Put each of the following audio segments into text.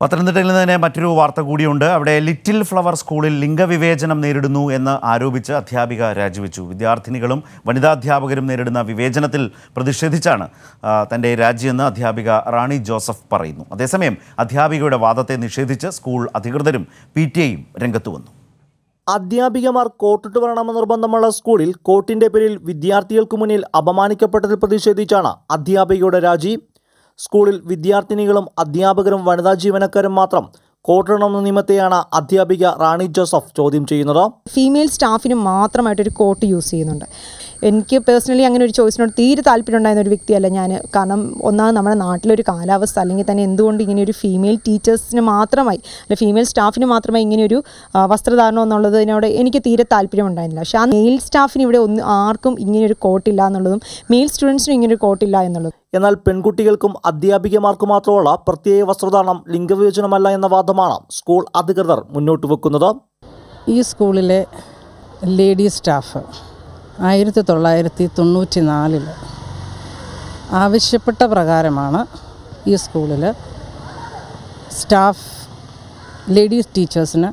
പത്തനംതിട്ടയിൽ നിന്ന് തന്നെ മറ്റൊരു വാർത്ത കൂടിയുണ്ട് അവിടെ ലിറ്റിൽ ഫ്ലവർ സ്കൂളിൽ ലിംഗവിവേചനം നേരിടുന്നു എന്ന് ആരോപിച്ച് അധ്യാപിക രാജിവെച്ചു വിദ്യാർത്ഥിനികളും വനിതാധ്യാപകരും നേരിടുന്ന വിവേചനത്തിൽ പ്രതിഷേധിച്ചാണ് ആ, തൻ്റെ രാജിയെന്ന് അധ്യാപിക റാണി ജോസഫ് പറയുന്നു അതേസമയം അധ്യാപികയുടെ വാദത്തെ നിഷേധിച്ച് സ്കൂൾ അധികൃതരും പി ടി എയും രംഗത്തു വന്നു അധ്യാപികമാർ കോട്ടിട്ട് വരണമെന്ന് നിർബന്ധമുള്ള സ്കൂളിൽ കോട്ടിന്റെ പേരിൽ വിദ്യാർത്ഥികൾക്ക് മുന്നിൽ അപമാനിക്കപ്പെട്ടതിൽ പ്രതിഷേധിച്ചാണ് അധ്യാപികയുടെ രാജി സ്കൂളിൽ വിദ്യാർത്ഥിനികളും അധ്യാപകരും വനിതാ ജീവനക്കാരും മാത്രം കോട്ടിടണമെന്ന നിയമത്തെയാണ് അധ്യാപിക റാണി ജോസഫ് ചോദ്യം ചെയ്യുന്നത് ഫീമെയിൽ സ്റ്റാഫിന് മാത്രമായിട്ടൊരു കോട്ട് യൂസ് ചെയ്യുന്നുണ്ട് എനിക്ക് പേഴ്സണലി അങ്ങനെ ഒരു ചോയ്സിനോട് തീരെ താല്പര്യം ഉണ്ടായിരുന്ന ഒരു വ്യക്തിയല്ല ഞാൻ കാരണം ഒന്നാമത് നമ്മുടെ നാട്ടിലൊരു കാലാവസ്ഥ അല്ലെങ്കിൽ തന്നെ എന്തുകൊണ്ട് ഇങ്ങനെ ഒരു ഫീമെയിൽ ടീച്ചേഴ്സിന് മാത്രമായി അല്ലെ ഫീമെയിൽ സ്റ്റാഫിന് മാത്രമായി ഇങ്ങനെ ഒരു ആ, വസ്ത്രധാരണം എന്നുള്ളതിനോട് എനിക്ക് തീരെ താല്പര്യം ഉണ്ടായിരുന്നില്ല പക്ഷേ ആ മെയിൽ സ്റ്റാഫിന് ഇവിടെ ഒന്ന് ആർക്കും ഇങ്ങനെ ഒരു കോട്ടില്ല എന്നുള്ളതും മെയിൽ സ്റ്റുഡൻസിനും ഇങ്ങനെ ഒരു കോട്ടില്ല എന്നുള്ളതും എന്നാൽ പെൺകുട്ടികൾക്കും അധ്യാപികമാർക്കും മാത്രമുള്ള പ്രത്യേക വസ്ത്രധാരണം ലിംഗവിവേചനമല്ല എന്ന വാദമാണ് സ്കൂൾ അധികൃതർ മുന്നോട്ട് വെക്കുന്നത് ഈ സ്കൂളിലെ ലേഡി സ്റ്റാഫ് ആയിരത്തി തൊള്ളായിരത്തി തൊണ്ണൂറ്റി നാലിൽ ആവശ്യപ്പെട്ട പ്രകാരമാണ് ഈ സ്കൂളിൽ സ്റ്റാഫ് ലേഡീസ് ടീച്ചേഴ്സിന്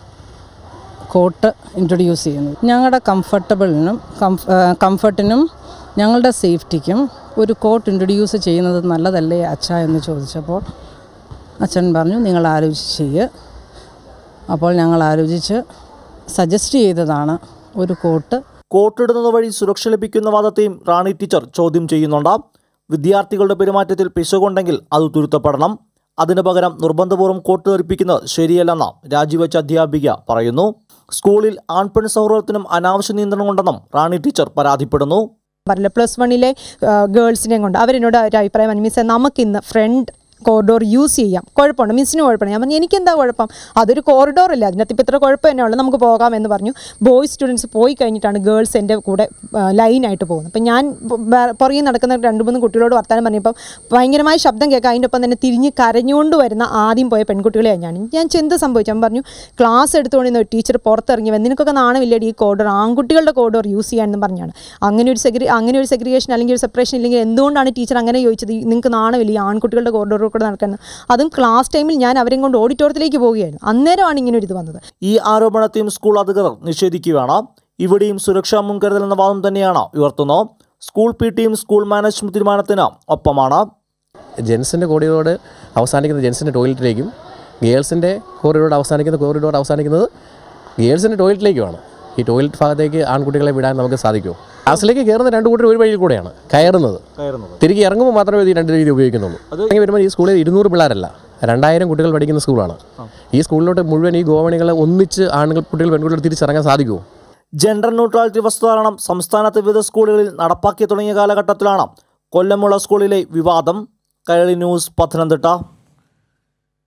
കോട്ട് ഇൻട്രൊഡ്യൂസ് ചെയ്യുന്നത് ഞങ്ങളുടെ കംഫർട്ടബിളിനും കംഫ് കംഫർട്ടിനും ഞങ്ങളുടെ സേഫ്റ്റിക്കും ഒരു കോട്ട് ഇൻട്രൊഡ്യൂസ് ചെയ്യുന്നത് നല്ലതല്ലേ അച്ഛ എന്ന് ചോദിച്ചപ്പോൾ അച്ഛൻ പറഞ്ഞു നിങ്ങൾ ആലോചിച്ച് ചെയ്യുക അപ്പോൾ ഞങ്ങൾ ആലോചിച്ച് സജസ്റ്റ് ചെയ്തതാണ് ഒരു കോട്ട് കോട്ടിടുന്നത് വഴി സുരക്ഷ ലഭിക്കുന്ന വാദത്തെയും റാണി ടീച്ചർ ചോദ്യം ചെയ്യുന്നുണ്ട് വിദ്യാർത്ഥികളുടെ പെരുമാറ്റത്തിൽ പിശകുണ്ടെങ്കിൽ അത് തിരുത്തപ്പെടണം അതിനു പകരം നിർബന്ധപൂർവ്വം കോട്ട് ധരിപ്പിക്കുന്നത് ശരിയല്ലെന്ന് രാജിവെച്ച അധ്യാപിക പറയുന്നു സ്കൂളിൽ ആൺപെൺ സൗഹൃദത്തിനും അനാവശ്യ നിയന്ത്രണമുണ്ടെന്നും റാണി ടീച്ചർ പരാതിപ്പെടുന്നു പറയില്ല പ്ലസ് വണ്ണിലെ ഗേൾസിനെയും കൊണ്ട് അവരെന്നോട് ഒരു അഭിപ്രായം പറഞ്ഞു മിസ്സേ നമുക്കിന്ന് ഫ്രണ്ട് കോറിഡോർ യൂസ് ചെയ്യാം കുഴപ്പമുണ്ട് മിസ്സിന് കുഴപ്പമില്ല ഞാൻ പറഞ്ഞു എനിക്കെന്താ കുഴപ്പം അതൊരു കോറിഡോർ അല്ലേ അതിനകത്ത് ഇപ്പോൾ ഇത്ര കുഴപ്പം തന്നെ ഉള്ളൂ നമുക്ക് പോകാം എന്ന് പറഞ്ഞു ബോയ്സ് സ്റ്റുഡൻസ് പോയി കഴിഞ്ഞിട്ടാണ് ഗേൾസ് എൻ്റെ കൂടെ ലൈനായിട്ട് പോകുന്നത് അപ്പം ഞാൻ വേ- പുറകെ നടക്കുന്ന രണ്ട് മൂന്ന് കുട്ടികളോട് വർത്താനം പറഞ്ഞപ്പം ഭയങ്കരമായ ശബ്ദം കേൾക്കാം അതിൻ്റെ ഒപ്പം തന്നെ തിരിഞ്ഞ് കരഞ്ഞുകൊണ്ട് വരുന്ന ആദ്യം പോയ പെൺകുട്ടികളെയാണ് ഞാൻ ഞാൻ ചെന്ത് സംഭവിച്ചു അവൻ പറഞ്ഞു ക്ലാസ് എടുത്തുകൊണ്ടിരുന്ന ഒരു ടീച്ചർ പുറത്തിറങ്ങി വന്ന് നിനക്കൊക്കെ നാണമില്ലേടി ഈ കോഡർ ആൺകുട്ടികളുടെ കോഡർ യൂസ് ചെയ്യാനെന്ന് പറഞ്ഞാണ് അങ്ങനെ ഒരു സെഗ്രി അങ്ങനെ ഒരു സെഗ്രിഗേഷൻ അല്ലെങ്കിൽ ഒരു സെപ്പറേഷൻ ഇല്ലെങ്കിൽ എന്തുകൊണ്ടാണ് ടീച്ചർ അങ്ങനെ ചോദിച്ചത് ഈ നിങ്ങൾക്ക് നാണമില്ല ഈ ആൺകുട്ടികളുടെ കോറിഡോറിൽ കൂടെ നടക്കുന്നത് അതും ക്ലാസ് ടൈമിൽ ഞാൻ അവരെയും കൊണ്ട് ഓഡിറ്റോറിയത്തിലേക്ക് പോവുകയായിരുന്നു അന്നേരമാണ് ഇങ്ങനെ ഒരു ഇത് വന്നത് ഈ ആരോപണത്തെയും സ്കൂൾ അധികൃതർ നിഷേധിക്കുകയാണ് ഇവിടെയും സുരക്ഷാ മുൻകരുതൽ എന്ന വാദം തന്നെയാണ് ഉയർത്തുന്നത് സ്കൂൾ പി ടിയും സ്കൂൾ മാനേജ്മെന്റ് തീരുമാനത്തിന് ഒപ്പമാണ് ജെൻസിൻ്റെ കോറിഡോർ അവസാനിക്കുന്ന ജെൻസിൻ്റെ ടോയ്ലറ്റിലേക്കും ഗേൾസിൻ്റെ കോറിഡോർ അവസാനിക്കുന്ന കോറിഡോർ അവസാനിക്കുന്നത് ഗേൾസിൻ്റെ ടോയ്ലറ്റിലേക്കുമാണ് ഈ ടോയ്ലറ്റ് ഭാഗത്തേക്ക് ആൺകുട്ടികളെ വിടാൻ നമുക്ക് സാധിക്കുമോ ക്ലാസ്സിലേക്ക് കയറുന്ന രണ്ട് കൂട്ടർ ഒരു വഴിയിൽ കൂടെയാണ് കയറുന്നത് തിരികെ ഇറങ്ങുമ്പോൾ മാത്രമേ ഈ രണ്ട് രീതി ഉപയോഗിക്കുന്നുള്ളൂ ഇറങ്ങി വരുമ്പോൾ ഈ സ്കൂളിൽ ഇരുന്നൂറ് പിള്ളേരല്ല രണ്ടായിരം കുട്ടികൾ പഠിക്കുന്ന സ്കൂളാണ് ഈ സ്കൂളിലോട്ട് മുഴുവൻ ഈ ഗോവണികളെ ഒന്നിച്ച് ആണുങ്ങൾ കുട്ടികൾ പെൺകുട്ടികൾ തിരിച്ചിറങ്ങാൻ സാധിക്കുമോ ജെൻഡർ ന്യൂട്രാലിറ്റി വസ്തുധാരണം സംസ്ഥാനത്തെ വിവിധ സ്കൂളുകളിൽ നടപ്പാക്കി തുടങ്ങിയ കാലഘട്ടത്തിലാണ് കൊല്ലമുള്ള സ്കൂളിലെ വിവാദം കൈരളി ന്യൂസ് പത്തനംതിട്ട